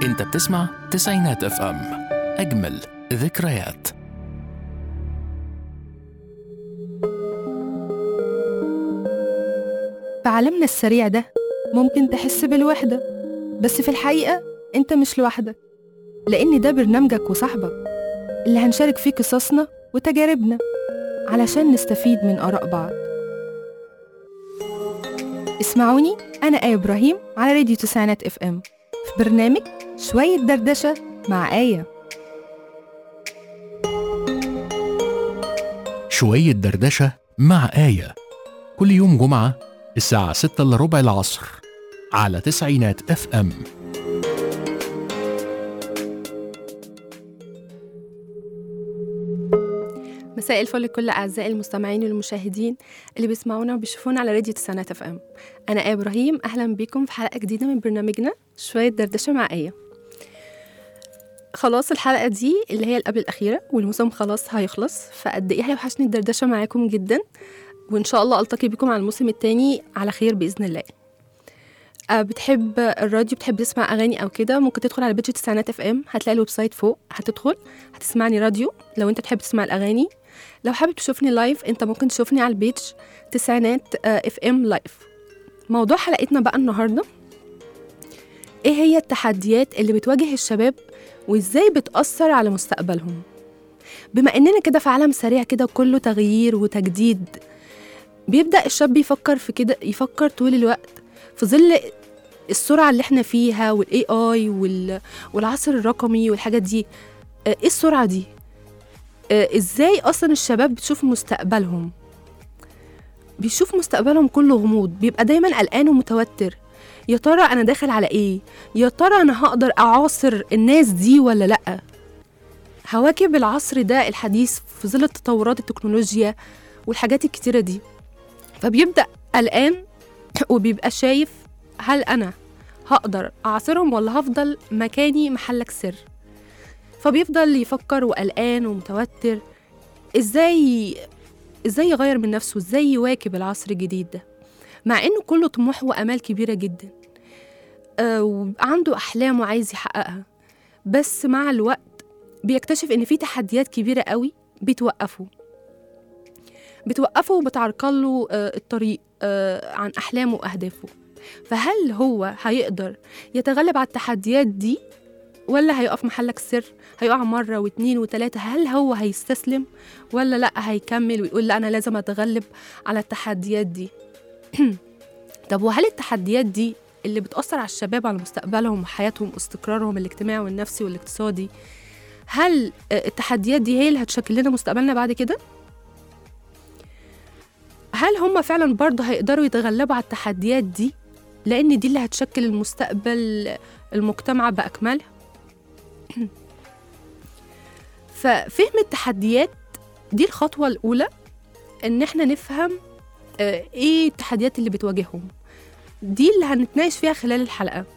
انت بتسمع تسعينات اف ام اجمل ذكريات في عالمنا السريع ده ممكن تحس بالوحدة بس في الحقيقة أنت مش لوحدك لأن ده برنامجك وصاحبك اللي هنشارك فيه قصصنا وتجاربنا علشان نستفيد من آراء بعض اسمعوني أنا آية إبراهيم على راديو تسعينات اف ام في برنامج شوية دردشة مع آية شوية دردشة مع آية كل يوم جمعة الساعة 6 إلا ربع العصر على تسعينات اف ام مساء الفل لكل أعزائي المستمعين والمشاهدين اللي بيسمعونا وبيشوفونا على راديو تسعينات اف ام أنا آية إبراهيم أهلا بيكم في حلقة جديدة من برنامجنا شوية دردشة مع آية خلاص الحلقة دي اللي هي القبل الأخيرة والموسم خلاص هيخلص فقد إيه هيوحشني الدردشة معاكم جدا وإن شاء الله ألتقي بكم على الموسم التاني على خير بإذن الله أه بتحب الراديو بتحب تسمع أغاني أو كده ممكن تدخل على بيج تسعينات اف ام هتلاقي الويب سايت فوق هتدخل هتسمعني راديو لو أنت بتحب تسمع الأغاني لو حابب تشوفني لايف أنت ممكن تشوفني على البيج تسعينات اف ام لايف موضوع حلقتنا بقى النهارده ايه هي التحديات اللي بتواجه الشباب وازاي بتأثر على مستقبلهم بما اننا كده في عالم سريع كده كله تغيير وتجديد بيبدأ الشاب يفكر في كده يفكر طول الوقت في ظل السرعة اللي احنا فيها والاي اي والعصر الرقمي والحاجات دي آه، ايه السرعة دي آه، ازاي اصلا الشباب بتشوف مستقبلهم بيشوف مستقبلهم كله غموض بيبقى دايما قلقان ومتوتر يا ترى انا داخل على ايه يا ترى انا هقدر اعاصر الناس دي ولا لا هواكب العصر ده الحديث في ظل التطورات التكنولوجيا والحاجات الكتيرة دي فبيبدأ قلقان وبيبقى شايف هل أنا هقدر أعاصرهم ولا هفضل مكاني محلك سر فبيفضل يفكر وقلقان ومتوتر ازاي ازاي يغير من نفسه ازاي يواكب العصر الجديد ده مع انه كله طموح وامال كبيره جدا آه وبيبقى عنده احلام وعايز يحققها بس مع الوقت بيكتشف ان في تحديات كبيره قوي بتوقفه بتوقفه وبتعرقله آه الطريق آه عن احلامه واهدافه فهل هو هيقدر يتغلب على التحديات دي ولا هيقف محلك سر هيقع مرة واتنين وتلاتة هل هو هيستسلم ولا لأ هيكمل ويقول لا أنا لازم أتغلب على التحديات دي طب وهل التحديات دي اللي بتأثر على الشباب على مستقبلهم وحياتهم واستقرارهم الاجتماعي والنفسي والاقتصادي هل آه، التحديات دي هي اللي هتشكل لنا مستقبلنا بعد كده؟ هل هم فعلا برضه هيقدروا يتغلبوا على التحديات دي؟ لأن دي اللي هتشكل المستقبل المجتمع بأكمله ففهم التحديات دي الخطوة الأولى إن إحنا نفهم آه، إيه التحديات اللي بتواجههم دي اللي هنتناقش فيها خلال الحلقة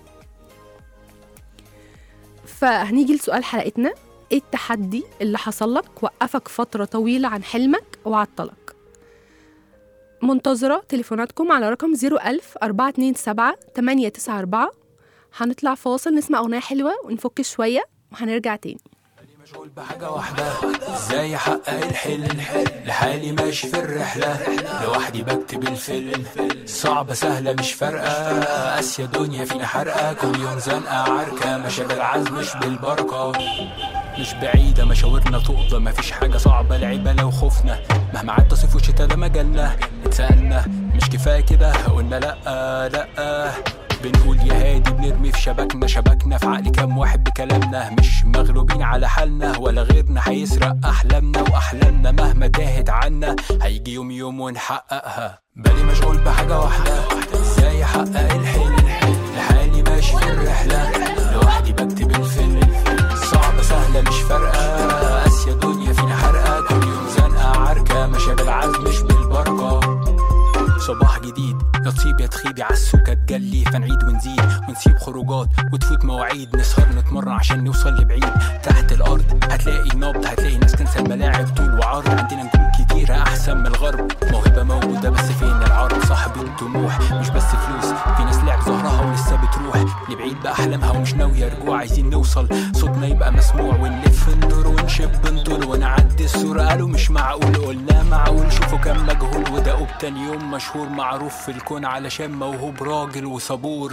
فهنيجي لسؤال حلقتنا إيه التحدي اللي حصل لك وقفك فترة طويلة عن حلمك وعطلك منتظرة تليفوناتكم على رقم 01000 427 894 هنطلع فاصل نسمع أغنية حلوة ونفك شوية وهنرجع تاني مشغول بحاجة واحدة ازاي احقق الحلم لحالي ماشي في الرحلة لوحدي بكتب الفيلم صعبة سهلة مش فارقة قاسية دنيا فينا حرقة كل يوم زنقة عركة ماشية بالعزم مش بالبركة مش بعيدة مشاورنا تقضى مفيش حاجة صعبة العيبة لو خفنا مهما عدى صيف وشتا ده مجالنا اتسألنا مش كفاية كده قلنا لأ لأ بنقول يا هادي بنرمي في شبكنا شبكنا في عقل كام واحد بكلامنا مش مغلوبين على حالنا ولا غيرنا هيسرق احلامنا واحلامنا مهما تاهت عنا هيجي يوم يوم ونحققها بالي مشغول بحاجه واحده ازاي احقق الحلم لحالي ماشي في الرحله لوحدي بكتب الفيلم صعبه سهله مش فارقه قاسيه دنيا فينا حرقه كل يوم زنقه عركه ماشيه بالعزم مش بالبركه صباح جديد يا تصيب يا تخيب يا عالسوكة تجلي فنعيد ونزيد ونسيب خروجات وتفوت مواعيد نسهر نتمرن عشان نوصل لبعيد تحت الارض هتلاقي نبض هتلاقي ناس تنسى الملاعب طول وعرض عندنا نجوم كتيرة احسن من الغرب موهبة موجودة بس فين العرض صاحب الطموح مش بس فلوس في ناس لعب ظهرها ولسه بتروح لبعيد بأحلامها ومش ناوية رجوع عايزين نوصل صوتنا يبقى مسموع ونلف النور ونشب نطول ونعدي الصورة قالوا مش معقول قلنا معقول شوفوا كم مجهول وده تاني يوم مشهور معروف في الكون علشان موهوب راجل وصبور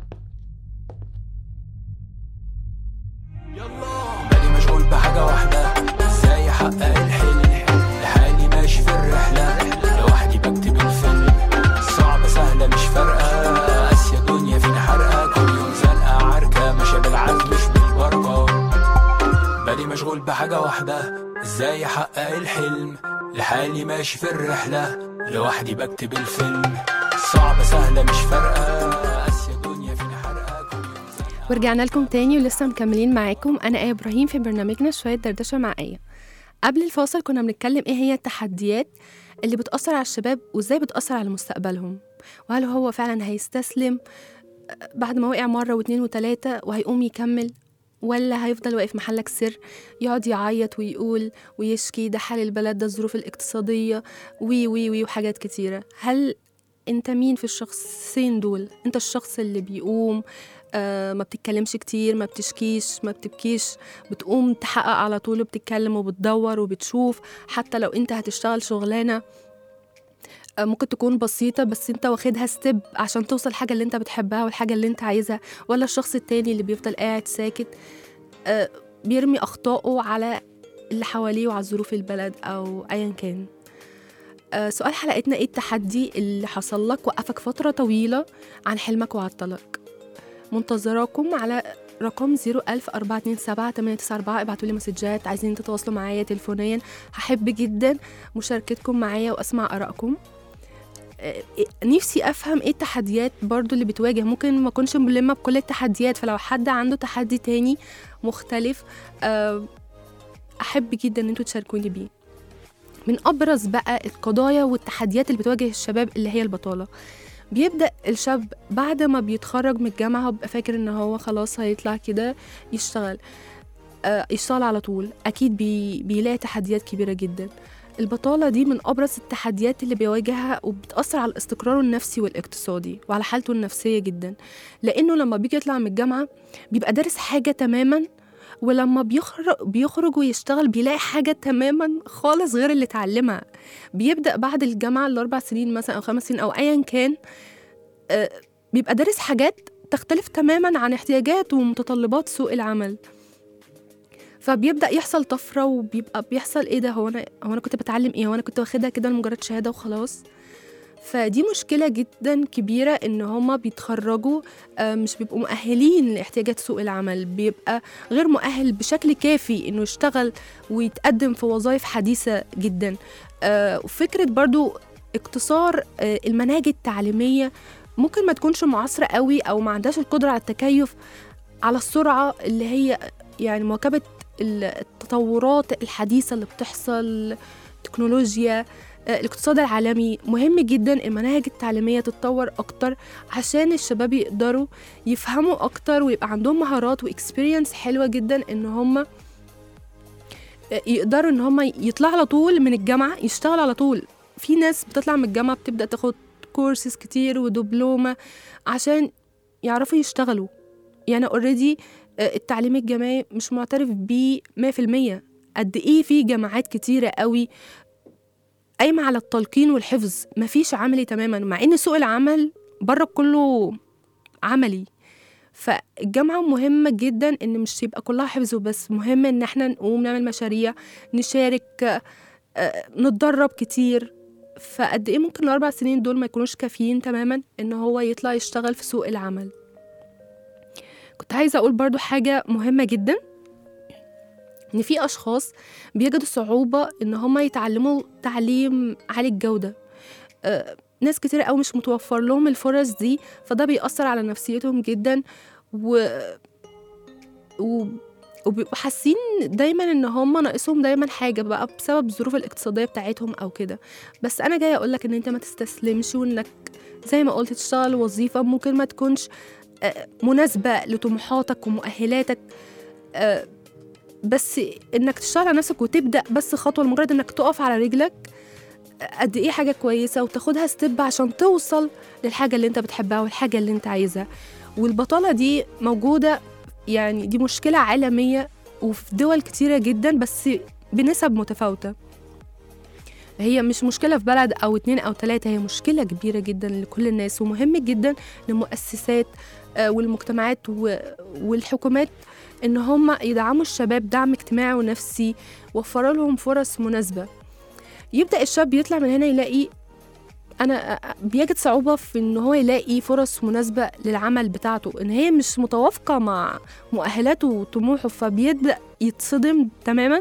بالي مشغول بحاجة واحدة ازاي احقق الحلم لحالي ماشي في الرحلة لوحدي بكتب الفيلم صعبة سهلة مش فارقة اسيا دنيا فينا حرقة كل يوم زنقة عركة ماشية بالعزم مش بالبركة بالي مشغول بحاجة واحدة ازاي احقق الحلم لحالي ماشي في الرحلة لوحدي بكتب الفيلم صعبة سهلة مش فارقة اسيا دنيا فينا حرقة كل يوم زنقة ورجعنا لكم تاني ولسه مكملين معاكم انا ايه ابراهيم في برنامجنا شويه دردشه مع ايه قبل الفاصل كنا بنتكلم ايه هي التحديات اللي بتاثر على الشباب وازاي بتاثر على مستقبلهم وهل هو فعلا هيستسلم بعد ما وقع مره واتنين وتلاته وهيقوم يكمل ولا هيفضل واقف محلك سر يقعد يعيط ويقول ويشكي ده حال البلد ده الظروف الاقتصادية وي وي وي وحاجات كتيرة هل انت مين في الشخصين دول انت الشخص اللي بيقوم آه ما بتتكلمش كتير ما بتشكيش ما بتبكيش بتقوم تحقق على طول وبتتكلم وبتدور وبتشوف حتى لو انت هتشتغل شغلانة آه، ممكن تكون بسيطة بس انت واخدها ستيب عشان توصل الحاجة اللي انت بتحبها والحاجة اللي انت عايزها ولا الشخص التاني اللي بيفضل قاعد ساكت آه، بيرمي أخطائه على اللي حواليه وعلى ظروف البلد أو أيا كان آه، سؤال حلقتنا ايه التحدي اللي حصل لك وقفك فترة طويلة عن حلمك وعطلك منتظراكم على رقم 01427 ابعتوا لي مسجات عايزين تتواصلوا معايا تليفونيا هحب جدا مشاركتكم معايا واسمع ارائكم آه، نفسي افهم ايه التحديات برضو اللي بتواجه ممكن ما اكونش ملمه بكل التحديات فلو حد عنده تحدي تاني مختلف آه، احب جدا ان انتوا تشاركوني بيه من ابرز بقى القضايا والتحديات اللي بتواجه الشباب اللي هي البطاله بيبدا الشاب بعد ما بيتخرج من الجامعه هو بيبقى فاكر ان هو خلاص هيطلع كده يشتغل آه، يشتغل على طول اكيد بي بيلاقي تحديات كبيره جدا البطالة دي من أبرز التحديات اللي بيواجهها وبتأثر على استقراره النفسي والاقتصادي وعلى حالته النفسية جدا لأنه لما بيجي يطلع من الجامعة بيبقى دارس حاجة تماما ولما بيخرج بيخرج ويشتغل بيلاقي حاجة تماما خالص غير اللي اتعلمها بيبدأ بعد الجامعة الأربع سنين مثلا أو خمس سنين أو أيا كان آه، بيبقى دارس حاجات تختلف تماما عن احتياجات ومتطلبات سوق العمل فبيبدا يحصل طفره وبيبقى بيحصل ايه ده هو انا هو انا كنت بتعلم ايه هو انا كنت واخدها كده لمجرد شهاده وخلاص فدي مشكلة جدا كبيرة إن هما بيتخرجوا آه، مش بيبقوا مؤهلين لاحتياجات سوق العمل بيبقى غير مؤهل بشكل كافي إنه يشتغل ويتقدم في وظائف حديثة جدا آه، وفكرة برضو اقتصار آه، المناهج التعليمية ممكن ما تكونش معاصرة قوي أو ما عندهاش القدرة على التكيف على السرعة اللي هي يعني مواكبة التطورات الحديثة اللي بتحصل تكنولوجيا آه، الاقتصاد العالمي مهم جدا المناهج التعليمية تتطور أكتر عشان الشباب يقدروا يفهموا أكتر ويبقى عندهم مهارات وإكسبيرينس حلوة جدا إن هم آه، يقدروا إن هم يطلعوا على طول من الجامعة يشتغلوا على طول في ناس بتطلع من الجامعة بتبدأ تاخد كورسز كتير ودبلومة عشان يعرفوا يشتغلوا يعني اوريدي التعليم الجامعي مش معترف بيه 100% قد ايه في جامعات كتيرة قوي قايمة على التلقين والحفظ مفيش عملي تماما مع ان سوق العمل بره كله عملي فالجامعة مهمة جدا ان مش يبقى كلها حفظ وبس مهم ان احنا نقوم نعمل مشاريع نشارك آه، نتدرب كتير فقد ايه ممكن الاربع سنين دول ما يكونوش كافيين تماما ان هو يطلع يشتغل في سوق العمل كنت عايزة أقول برضو حاجة مهمة جدا إن في أشخاص بيجدوا صعوبة إن هما يتعلموا تعليم عالي الجودة آه، ناس كتير قوي مش متوفر لهم الفرص دي فده بيأثر على نفسيتهم جدا و... و... وبيبقوا حاسين دايما ان هم ناقصهم دايما حاجه بقى بسبب الظروف الاقتصاديه بتاعتهم او كده بس انا جايه اقول لك ان انت ما تستسلمش وانك زي ما قلت تشتغل وظيفه ممكن ما تكونش آه، مناسبة لطموحاتك ومؤهلاتك آه، بس انك تشتغل على نفسك وتبدأ بس خطوة لمجرد انك تقف على رجلك قد ايه حاجه كويسه وتاخدها ستيب عشان توصل للحاجه اللي انت بتحبها والحاجه اللي انت عايزها والبطاله دي موجوده يعني دي مشكله عالميه وفي دول كتيره جدا بس بنسب متفاوته هي مش مشكلة في بلد أو اتنين أو تلاتة هي مشكلة كبيرة جدا لكل الناس ومهم جدا للمؤسسات آه، والمجتمعات و- والحكومات إن هم يدعموا الشباب دعم اجتماعي ونفسي وفروا لهم فرص مناسبة يبدأ الشاب يطلع من هنا يلاقي أنا بيجد صعوبة في إن هو يلاقي فرص مناسبة للعمل بتاعته إن هي مش متوافقة مع مؤهلاته وطموحه فبيبدأ يتصدم تماما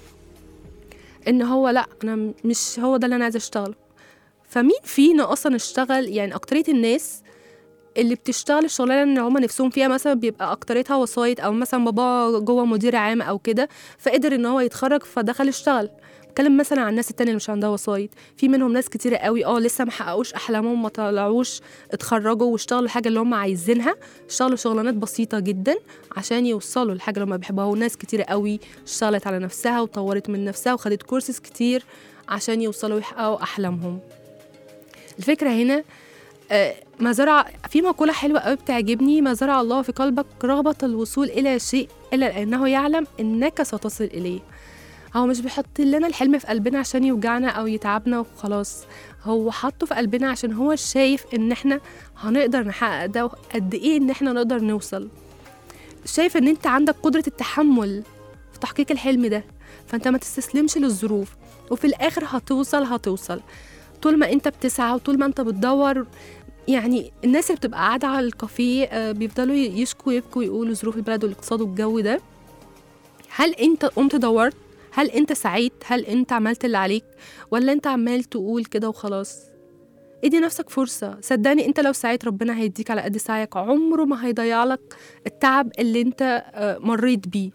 إن هو لأ أنا مش هو ده اللي أنا عايزة أشتغله فمين فينا أصلا اشتغل يعني أكترية الناس اللي بتشتغل الشغلانه اللي هما نفسهم فيها مثلا بيبقى اكتريتها وسايط او مثلا بابا جوه مدير عام او كده فقدر ان هو يتخرج فدخل اشتغل بتكلم مثلا عن الناس التانية اللي مش عندها وسايط في منهم ناس كتيرة قوي اه لسه ما حققوش احلامهم ما طلعوش اتخرجوا واشتغلوا الحاجه اللي هم عايزينها اشتغلوا شغلانات بسيطه جدا عشان يوصلوا للحاجه اللي هم بيحبوها وناس كتيرة قوي اشتغلت على نفسها وطورت من نفسها وخدت كورسز كتير عشان يوصلوا يحققوا احلامهم الفكره هنا آه، ما زرع في مقولة حلوة قوي بتعجبني ما زرع الله في قلبك رغبة الوصول إلى شيء إلا لأنه يعلم إنك ستصل إليه هو مش بيحط لنا الحلم في قلبنا عشان يوجعنا أو يتعبنا وخلاص هو حاطه في قلبنا عشان هو شايف إن إحنا هنقدر نحقق ده وقد إيه إن إحنا نقدر نوصل شايف إن أنت عندك قدرة التحمل في تحقيق الحلم ده فأنت ما تستسلمش للظروف وفي الآخر هتوصل هتوصل طول ما انت بتسعى وطول ما انت بتدور يعني الناس اللي بتبقى قاعده على الكافيه آه، بيفضلوا يشكوا ويبكوا يقولوا ظروف البلد والاقتصاد والجو ده هل انت قمت دورت هل انت سعيت هل انت عملت اللي عليك ولا انت عمال تقول كده وخلاص ادي نفسك فرصة صدقني انت لو سعيت ربنا هيديك على قد سعيك عمره ما هيضيع لك التعب اللي انت آه، مريت بيه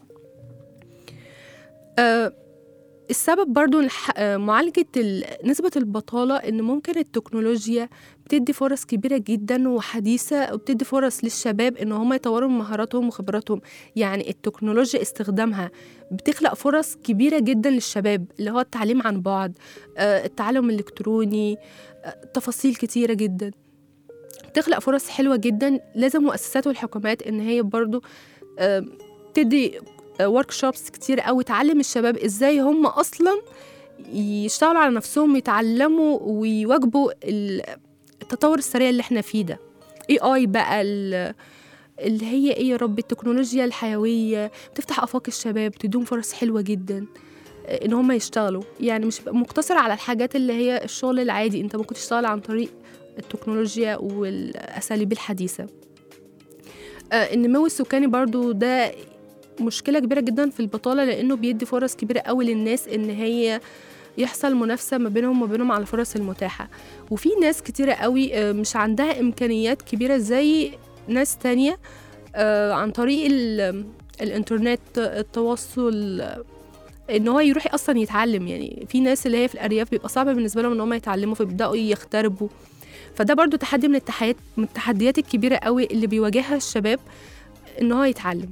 آه، السبب برضو الح- آه، معالجة ال- نسبة البطالة إن ممكن التكنولوجيا بتدي فرص كبيرة جدا وحديثة وبتدي فرص للشباب إن هم يطوروا من مهاراتهم وخبراتهم يعني التكنولوجيا استخدامها بتخلق فرص كبيرة جدا للشباب اللي هو التعليم عن بعد آه، التعلم الإلكتروني آه، تفاصيل كتيرة جدا بتخلق فرص حلوة جدا لازم المؤسسات والحكومات إن هي برضو آه، تدي ورك شوبس كتير قوي تعلم الشباب ازاي هم اصلا يشتغلوا على نفسهم يتعلموا ويواجبوا ال- التطور السريع اللي احنا فيه ده اي اي بقى ال- اللي هي ايه يا رب التكنولوجيا الحيويه بتفتح افاق الشباب تديهم فرص حلوه جدا آه، ان هم يشتغلوا يعني مش مقتصر على الحاجات اللي هي الشغل العادي انت ممكن تشتغل عن طريق التكنولوجيا والاساليب الحديثه آه، النمو السكاني برضو ده مشكلة كبيرة جدا في البطالة لأنه بيدي فرص كبيرة قوي للناس إن هي يحصل منافسة ما بينهم وما بينهم على الفرص المتاحة وفي ناس كتيرة قوي آه، مش عندها إمكانيات كبيرة زي ناس تانية آه، عن طريق ال- الإنترنت التواصل آه، ان هو يروح اصلا يتعلم يعني في ناس اللي هي في الارياف بيبقى صعب بالنسبه لهم ان هم يتعلموا فبيبداوا يغتربوا فده برضو تحدي من التحديات من التحديات الكبيره قوي اللي بيواجهها الشباب ان هو يتعلم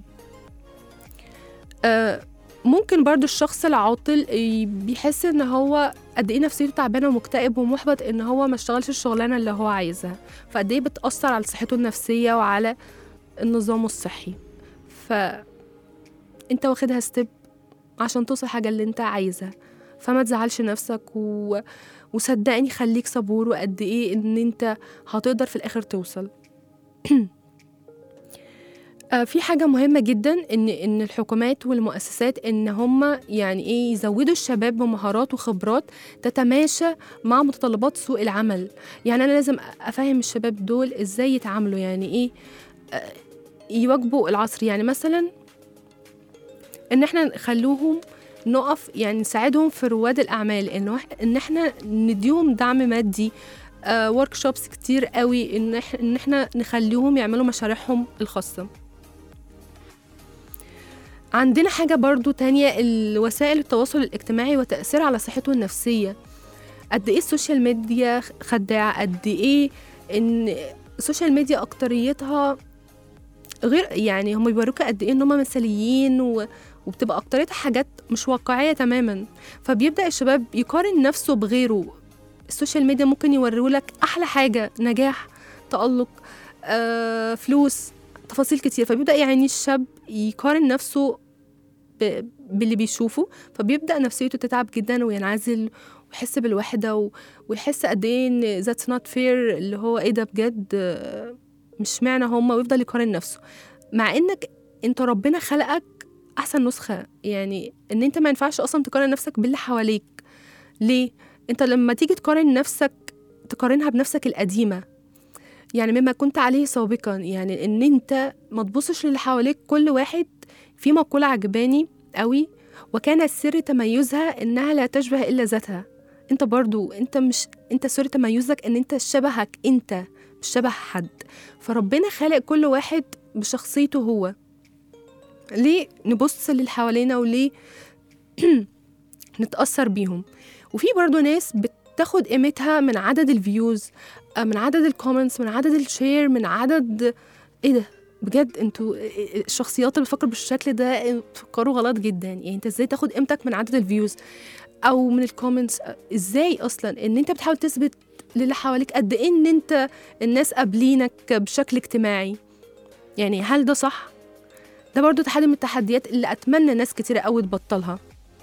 آه، ممكن برضو الشخص العاطل ي- بيحس ان هو قد ايه نفسيته تعبانه ومكتئب ومحبط ان هو ما اشتغلش الشغلانه اللي هو عايزها فقد ايه بتاثر على صحته النفسيه وعلى النظام الصحي ف انت واخدها ستيب عشان توصل حاجه اللي انت عايزها فما تزعلش نفسك و... وصدقني خليك صبور وقد ايه ان انت هتقدر في الاخر توصل آه، في حاجة مهمة جدا إن إن الحكومات والمؤسسات إن هم يعني إيه يزودوا الشباب بمهارات وخبرات تتماشى مع متطلبات سوق العمل، يعني أنا لازم أفهم الشباب دول إزاي يتعاملوا يعني إيه آه، يواجبوا العصر يعني مثلا إن إحنا نخلوهم نقف يعني نساعدهم في رواد الأعمال إنه إح- إن إحنا نديهم دعم مادي ورك شوبس كتير قوي إن إح- إن إحنا نخليهم يعملوا مشاريعهم الخاصة. عندنا حاجة برضو تانية الوسائل التواصل الاجتماعي وتأثير على صحته النفسية قد ايه السوشيال ميديا خداعة قد ايه ان السوشيال ميديا اكتريتها غير يعني هم بيوروك قد ايه ان هم مثاليين و... وبتبقى اكتريتها حاجات مش واقعيه تماما فبيبدا الشباب يقارن نفسه بغيره السوشيال ميديا ممكن يوريهولك احلى حاجه نجاح تالق آه، فلوس تفاصيل كتير فبيبدا يعني الشاب يقارن نفسه ب- باللي بيشوفه فبيبدا نفسيته تتعب جدا وينعزل ويحس بالوحده و... ويحس قد ايه ان ذاتس نوت فير اللي هو ايه ده بجد آه، مش معنى هما ويفضل يقارن نفسه مع انك انت ربنا خلقك احسن نسخه يعني ان انت ما ينفعش اصلا تقارن نفسك باللي حواليك ليه انت لما تيجي تقارن نفسك تقارنها بنفسك القديمه يعني مما كنت عليه سابقا يعني ان انت ما تبصش للي حواليك كل واحد في مقولة عجباني قوي وكان سر تميزها انها لا تشبه الا ذاتها انت برضو انت مش انت سر تميزك ان انت شبهك انت مش شبه حد فربنا خالق كل واحد بشخصيته هو ليه نبص للي حوالينا وليه نتأثر بيهم وفي برضو ناس بتاخد قيمتها من عدد الفيوز آه، من عدد الكومنتس من عدد الشير من عدد ايه ده بجد انتوا الشخصيات اللي بتفكر بالشكل ده بتفكروا غلط جدا يعني انت ازاي تاخد قيمتك من عدد الفيوز او من الكومنتس ازاي اصلا ان انت بتحاول تثبت للي حواليك قد ايه ان انت الناس قابلينك بشكل اجتماعي يعني هل ده صح ده برضو تحدي من التحديات اللي اتمنى ناس كتيره قوي تبطلها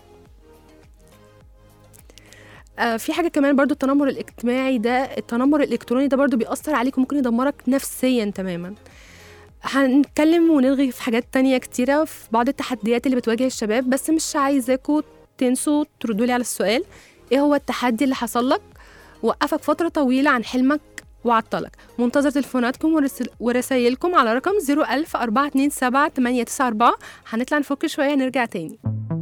آه في حاجه كمان برضو التنمر الاجتماعي ده التنمر الالكتروني ده برضو بيأثر عليك وممكن يدمرك نفسيا تماما هنتكلم ونلغي في حاجات تانية كتيرة في بعض التحديات اللي بتواجه الشباب بس مش عايزاكوا تنسوا تردوا لي على السؤال ايه هو التحدي اللي حصل لك وقفك فترة طويلة عن حلمك وعطلك منتظر تليفوناتكم ورسل- ورسايلكم على رقم 01000 427 894 هنطلع نفك شوية نرجع تاني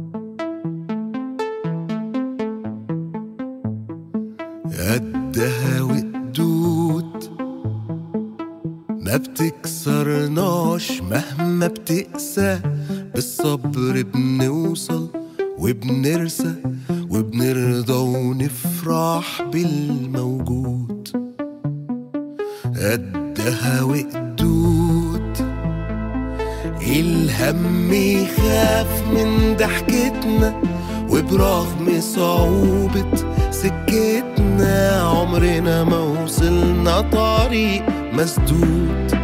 قدها وقدود ما بتكسرناش مهما بتقسى بالصبر بنوصل وبنرسى وبنرضى ونفرح بالموجود قدها وقدود الهم يخاف من ضحكتنا وبرغم صعوبة سكتنا عمرنا ما وصلنا طريق مسدود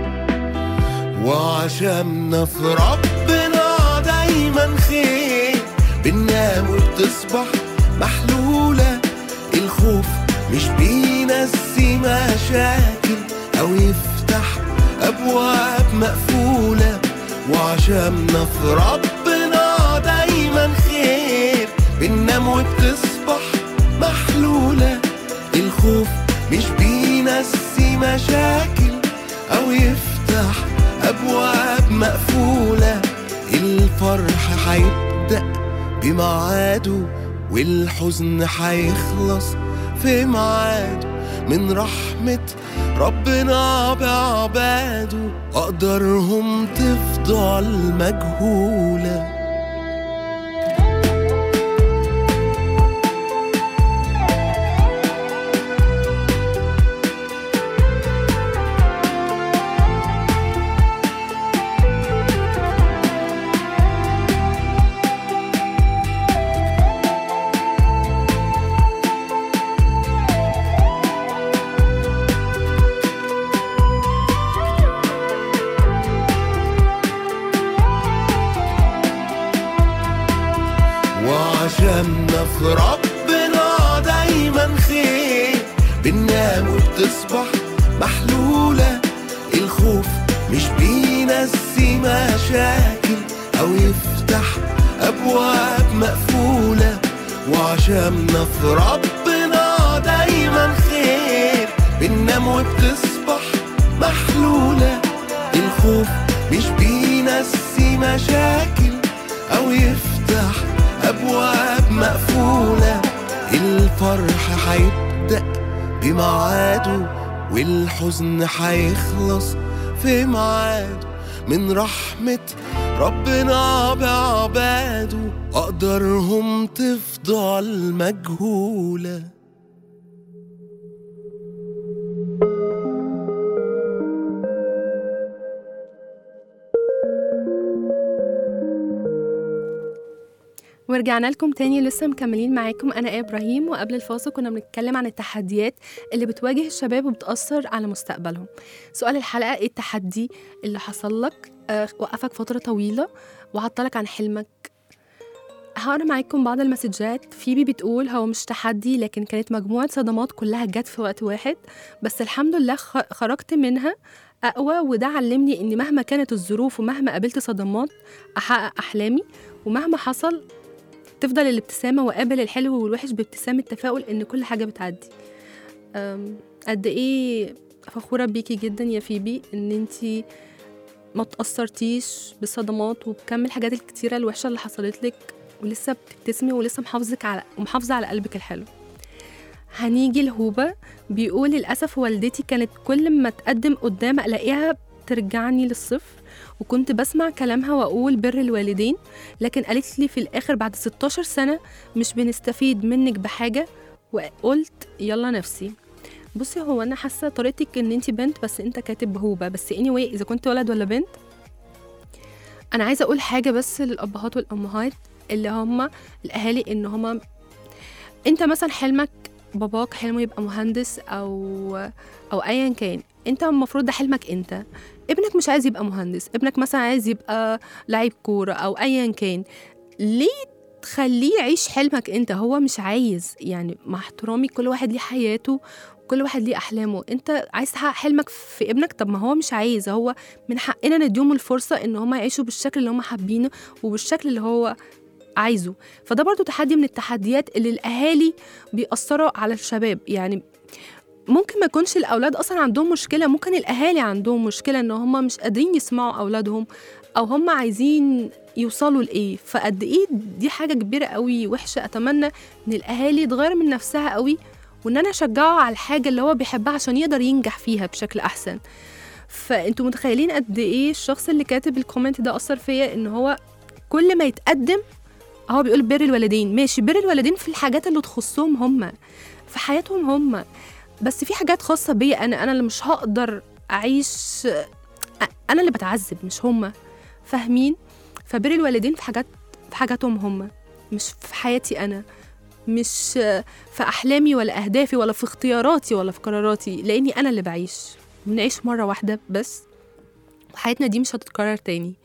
وعشمنا في ربنا دايما خير بننام وبتصبح محلولة الخوف مش بينسي مشاكل أو يفتح أبواب مقفولة وعشمنا في ربنا دايما خير بننام وبتصبح محلولة الخوف مش بينسي مشاكل أو يفتح أبواب مقفولة الفرح هيبدأ بميعاده والحزن هيخلص في ميعاده من رحمة ربنا بعباده أقدارهم تفضل مجهوله وعشمنا في ربنا دايما خير بننام وبتصبح محلولة الخوف مش بينسي مشاكل أو يفتح أبواب مقفولة وعشمنا في ربنا دايما خير بننام وبتصبح محلولة الخوف مش بينسي مشاكل أو يفتح أبواب مقفولة الفرح هيبدأ بميعاده والحزن هيخلص في ميعاده من رحمة ربنا بعباده أقدارهم تفضل مجهوله ورجعنا لكم تاني لسه مكملين معاكم انا ايه ابراهيم وقبل الفاصل كنا بنتكلم عن التحديات اللي بتواجه الشباب وبتاثر على مستقبلهم سؤال الحلقه ايه التحدي اللي حصل لك آه وقفك فتره طويله وعطلك عن حلمك هقرا معاكم بعض المسجات فيبي بتقول هو مش تحدي لكن كانت مجموعة صدمات كلها جت في وقت واحد بس الحمد لله خ- خرجت منها أقوى وده علمني إن مهما كانت الظروف ومهما قابلت صدمات أحقق أحلامي ومهما حصل تفضل الابتسامة وقابل الحلو والوحش بابتسامة تفاؤل إن كل حاجة بتعدي أم، قد إيه فخورة بيكي جدا يا فيبي إن انتي ما تأثرتيش بالصدمات وبكم الحاجات الكتيرة الوحشة اللي حصلت لك ولسه بتبتسمي ولسه محافظك على ومحافظة على قلبك الحلو هنيجي لهوبة بيقول للأسف والدتي كانت كل ما تقدم قدام ألاقيها ترجعني للصفر وكنت بسمع كلامها وأقول بر الوالدين لكن قالت لي في الآخر بعد 16 سنة مش بنستفيد منك بحاجة وقلت يلا نفسي بصي هو أنا حاسة طريقتك إن أنت بنت بس أنت كاتب هوبة بس anyway إذا كنت ولد ولا بنت أنا عايزة أقول حاجة بس للأبهات والأمهات اللي هم الأهالي إن هم أنت مثلا حلمك باباك حلمه يبقى مهندس او او ايا كان انت المفروض ده حلمك انت ابنك مش عايز يبقى مهندس ابنك مثلا عايز يبقى لعيب كوره او ايا كان ليه تخليه يعيش حلمك انت هو مش عايز يعني مع احترامي كل واحد ليه حياته كل واحد ليه احلامه انت عايز تحقق حلمك في ابنك طب ما هو مش عايز هو من حقنا نديهم الفرصه ان هم يعيشوا بالشكل اللي هم حابينه وبالشكل اللي هو عايزه فده برضو تحدي من التحديات اللي الاهالي بيأثروا على الشباب يعني ممكن ما يكونش الاولاد اصلا عندهم مشكله ممكن الاهالي عندهم مشكله ان هم مش قادرين يسمعوا اولادهم او هم عايزين يوصلوا لايه فقد ايه دي حاجه كبيره قوي وحشه اتمنى ان الاهالي تغير من نفسها قوي وان انا اشجعه على الحاجه اللي هو بيحبها عشان يقدر ينجح فيها بشكل احسن فانتوا متخيلين قد ايه الشخص اللي كاتب الكومنت ده اثر فيا ان هو كل ما يتقدم هو بيقول بر الوالدين ماشي بر الوالدين في الحاجات اللي تخصهم هم في حياتهم هم بس في حاجات خاصة بيا أنا أنا اللي مش هقدر أعيش أنا اللي بتعذب مش هم فاهمين فبر الوالدين في حاجات في حاجاتهم هم مش في حياتي أنا مش في أحلامي ولا أهدافي ولا في اختياراتي ولا في قراراتي لأني أنا اللي بعيش بنعيش مرة واحدة بس وحياتنا دي مش هتتكرر تاني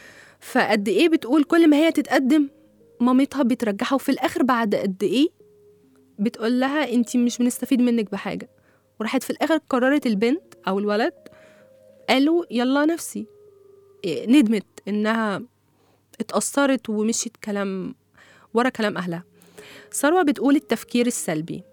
فقد إيه بتقول كل ما هي تتقدم مامتها بترجعها وفي الاخر بعد قد ايه بتقول لها انت مش بنستفيد منك بحاجه وراحت في الاخر قررت البنت او الولد قالوا يلا نفسي إيه، ندمت انها اتأثرت ومشيت كلام ورا كلام اهلها ثروة بتقول التفكير السلبي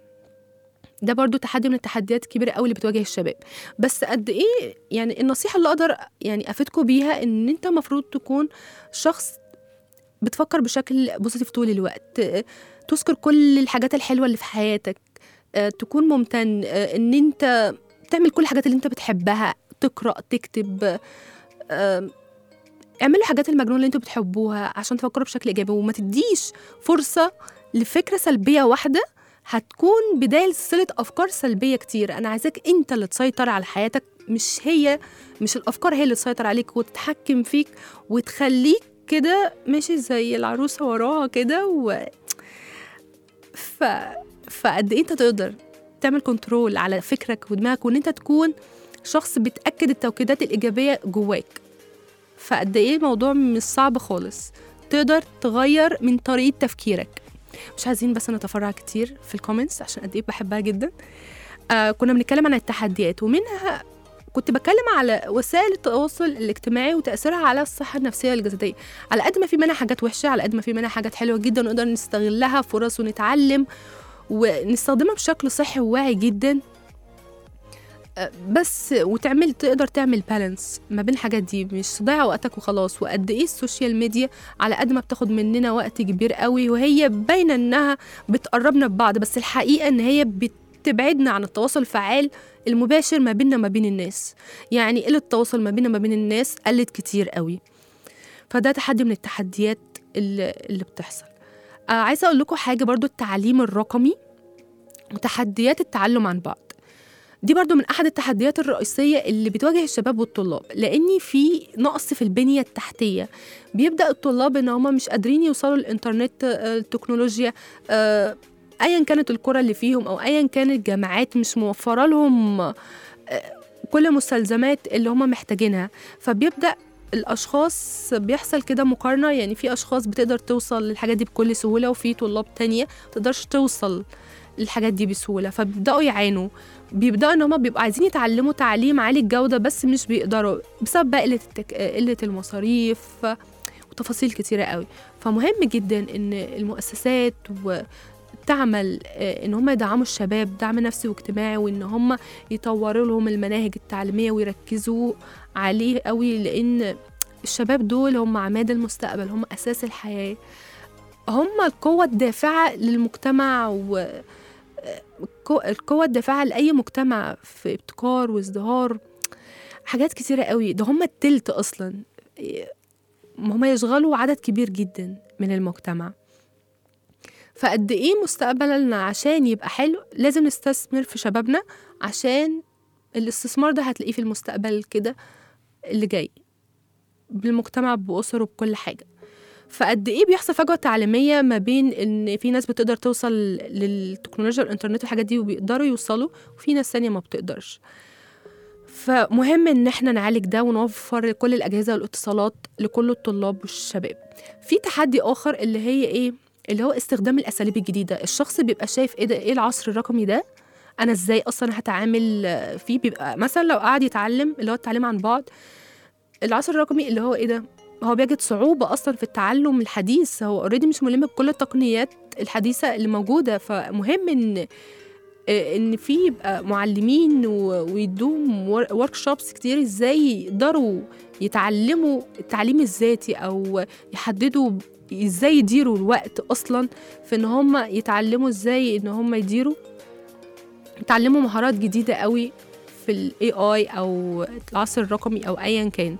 ده برضو تحدي من التحديات الكبيرة قوي اللي بتواجه الشباب بس قد ايه يعني النصيحة اللي اقدر يعني افيدكم بيها ان انت المفروض تكون شخص بتفكر بشكل بوزيتيف طول الوقت آه، تذكر كل الحاجات الحلوه اللي في حياتك آه، تكون ممتن آه، ان انت تعمل كل الحاجات اللي انت بتحبها تقرا تكتب آه، اعملوا الحاجات المجنونه اللي انتوا بتحبوها عشان تفكروا بشكل ايجابي وما تديش فرصه لفكره سلبيه واحده هتكون بداية سلسلة أفكار سلبية كتير أنا عايزاك أنت اللي تسيطر على حياتك مش هي مش الأفكار هي اللي تسيطر عليك وتتحكم فيك وتخليك كده ماشي زي العروسة وراها كده و ف... فقد ايه انت تقدر تعمل كنترول على فكرك ودماغك وان انت تكون شخص بتأكد التوكيدات الإيجابية جواك فقد ايه الموضوع مش صعب خالص تقدر تغير من طريقة تفكيرك مش عايزين بس نتفرع كتير في الكومنتس عشان قد ايه بحبها جدا آه كنا بنتكلم عن التحديات ومنها كنت بتكلم على وسائل التواصل الاجتماعي وتأثيرها على الصحة النفسية والجسدية على قد ما في منها حاجات وحشة على قد ما في منها حاجات حلوة جدا ونقدر نستغلها فرص ونتعلم ونستخدمها بشكل صحي وواعي جدا أه، بس وتعمل تقدر تعمل بالانس ما بين الحاجات دي مش تضيع وقتك وخلاص وقد ايه السوشيال ميديا على قد ما بتاخد مننا وقت كبير قوي وهي باينه انها بتقربنا ببعض بس الحقيقه ان هي بتبعدنا عن التواصل الفعال المباشر ما بيننا ما بين الناس يعني قله التواصل ما بيننا ما بين الناس قلت كتير قوي فده تحدي من التحديات اللي, اللي بتحصل آه عايزه اقول لكم حاجه برضو التعليم الرقمي وتحديات التعلم عن بعد دي برضو من أحد التحديات الرئيسية اللي بتواجه الشباب والطلاب لأن في نقص في البنية التحتية بيبدأ الطلاب إن هم مش قادرين يوصلوا للإنترنت آه، التكنولوجيا آه، أيا كانت القرى اللي فيهم أو أيا كانت الجامعات مش موفرة لهم آه، كل المستلزمات اللي هم محتاجينها فبيبدأ الأشخاص بيحصل كده مقارنة يعني في أشخاص بتقدر توصل للحاجات دي بكل سهولة وفي طلاب تانية متقدرش توصل للحاجات دي بسهولة فبيبدأوا يعانوا بيبدأوا إن هما بيبقوا عايزين يتعلموا تعليم عالي الجودة بس مش بيقدروا بسبب بقى قلة, التك... قلة المصاريف وتفاصيل كتيرة قوي فمهم جدا إن المؤسسات و تعمل آه، ان هم يدعموا الشباب دعم نفسي واجتماعي وان هم يطوروا لهم المناهج التعليميه ويركزوا عليه قوي لان الشباب دول هم عماد المستقبل هم اساس الحياه هم القوه الدافعه للمجتمع و آه، القو- القوة الدافعة لأي مجتمع في ابتكار وازدهار حاجات كتيرة قوي ده هم التلت أصلا هم يشغلوا عدد كبير جدا من المجتمع فقد ايه مستقبلنا عشان يبقى حلو لازم نستثمر في شبابنا عشان الاستثمار ده هتلاقيه في المستقبل كده اللي جاي بالمجتمع بأسره بكل حاجة فقد ايه بيحصل فجوة تعليمية ما بين ان في ناس بتقدر توصل للتكنولوجيا والانترنت والحاجات دي وبيقدروا يوصلوا وفي ناس تانية ما بتقدرش فمهم ان احنا نعالج ده ونوفر كل الاجهزه والاتصالات لكل الطلاب والشباب في تحدي اخر اللي هي ايه اللي هو استخدام الاساليب الجديده الشخص بيبقى شايف ايه ده ايه العصر الرقمي ده انا ازاي اصلا هتعامل آه، فيه بيبقى مثلا لو قعد يتعلم اللي هو التعليم عن بعد العصر الرقمي اللي هو ايه ده هو بيجد صعوبة أصلا في التعلم الحديث هو اوريدي مش ملم بكل التقنيات الحديثة اللي موجودة فمهم إن آه، إن في يبقى معلمين و- ويدوهم ورك شوبس كتير إزاي يقدروا يتعلموا التعليم الذاتي أو يحددوا ازاي يديروا الوقت اصلا في ان هم يتعلموا ازاي ان هم يديروا يتعلموا مهارات جديده قوي في الاي اي او العصر الرقمي او ايا كان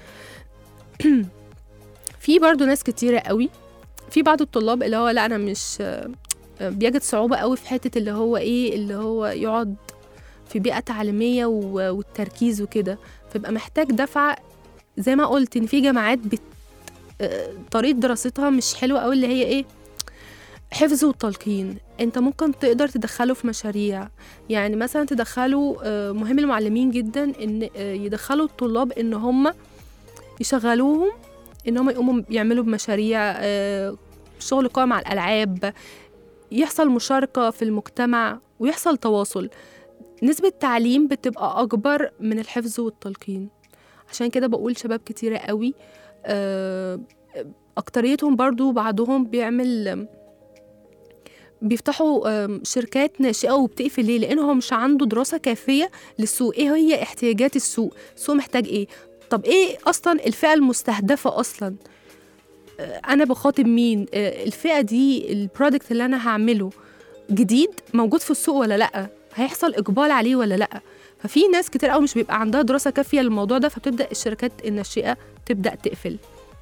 في برضو ناس كتيره قوي في بعض الطلاب اللي هو لا انا مش بيجد صعوبه قوي في حته اللي هو ايه اللي هو يقعد في بيئه تعليميه و- والتركيز وكده فيبقى محتاج دفعه زي ما قلت ان في جامعات بت آه، طريقه دراستها مش حلوه قوي اللي هي ايه حفظ وتلقين انت ممكن تقدر تدخله في مشاريع يعني مثلا تدخله آه، مهم المعلمين جدا ان آه، يدخلوا الطلاب ان هم يشغلوهم ان هم يقوموا يعملوا بمشاريع آه، شغل قائم على الالعاب يحصل مشاركه في المجتمع ويحصل تواصل نسبة التعليم بتبقى أكبر من الحفظ والتلقين عشان كده بقول شباب كتيرة قوي آه، أكتريتهم برضو بعضهم بيعمل بيفتحوا آم، شركات ناشئة وبتقفل ليه؟ لأنه هو مش عنده دراسة كافية للسوق إيه هي احتياجات السوق؟ السوق محتاج إيه؟ طب إيه أصلا الفئة المستهدفة أصلا؟ آه، أنا بخاطب مين؟ آه، الفئة دي البرودكت اللي أنا هعمله جديد موجود في السوق ولا لأ؟ هيحصل إقبال عليه ولا لأ؟ ففي ناس كتير قوي مش بيبقى عندها دراسة كافية للموضوع ده فبتبدأ الشركات الناشئة تبدأ تقفل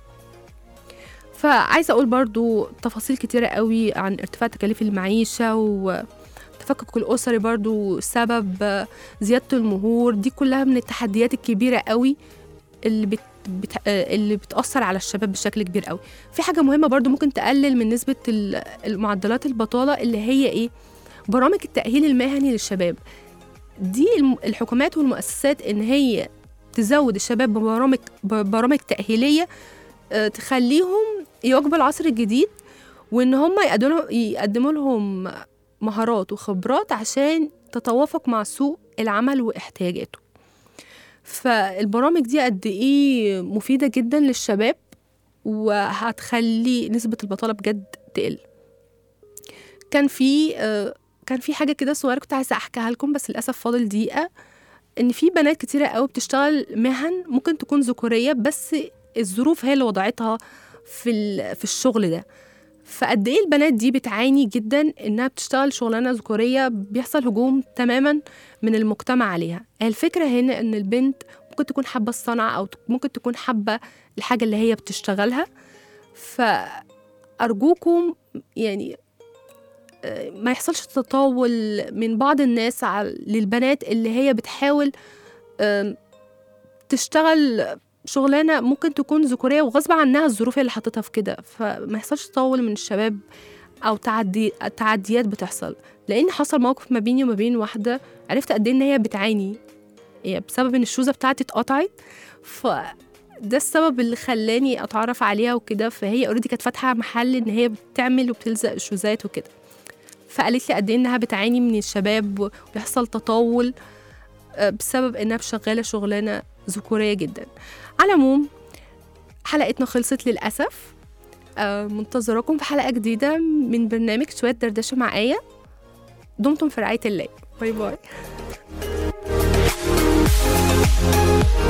فعايزة أقول برضو تفاصيل كتيرة قوي عن ارتفاع تكاليف المعيشة والتفكك الأسري برضو سبب زيادة المهور دي كلها من التحديات الكبيرة قوي اللي بت بت... آه، اللي بتأثر على الشباب بشكل كبير قوي في حاجة مهمة برضو ممكن تقلل من نسبة ال- المعدلات البطالة اللي هي إيه برامج التأهيل المهني للشباب دي الم- الحكومات والمؤسسات إن هي تزود الشباب ببرامج ببرامج تأهيلية آه، تخليهم يواكبوا العصر الجديد وان هم يقدموا يقدموا لهم مهارات وخبرات عشان تتوافق مع سوق العمل واحتياجاته فالبرامج دي قد ايه مفيده جدا للشباب وهتخلي نسبه البطاله بجد تقل كان في آه، كان في حاجه كده صغيره كنت عايزه احكيها لكم بس للاسف فاضل دقيقه ان في بنات كتيره قوي بتشتغل مهن ممكن تكون ذكوريه بس الظروف هي اللي وضعتها في ال- في الشغل ده فقد ايه البنات دي بتعاني جدا انها بتشتغل شغلانه ذكوريه بيحصل هجوم تماما من المجتمع عليها هي الفكره هنا ان البنت ممكن تكون حابه الصنعه او ممكن تكون حابه الحاجه اللي هي بتشتغلها فارجوكم يعني آه، ما يحصلش تطاول من بعض الناس على للبنات اللي هي بتحاول آم، تشتغل شغلانه ممكن تكون ذكوريه وغصب عنها الظروف هي اللي حطتها في كده فما يحصلش تطاول من الشباب او تعدي تعديات بتحصل لان حصل موقف ما بيني وما بين واحده عرفت قد ايه ان هي بتعاني هي بسبب ان الشوزه بتاعتي اتقطعت ف ده السبب اللي خلاني اتعرف عليها وكده فهي اوريدي كانت فاتحه محل ان هي بتعمل وبتلزق الشوزات وكده فقالت لي قد ايه انها بتعاني من الشباب وبيحصل تطاول آه، بسبب انها شغاله شغلانه ذكوريه جدا على العموم حلقتنا خلصت للاسف آه، منتظراكم في حلقه جديده من برنامج شويه دردشه مع ايه دمتم في رعايه الله باي باي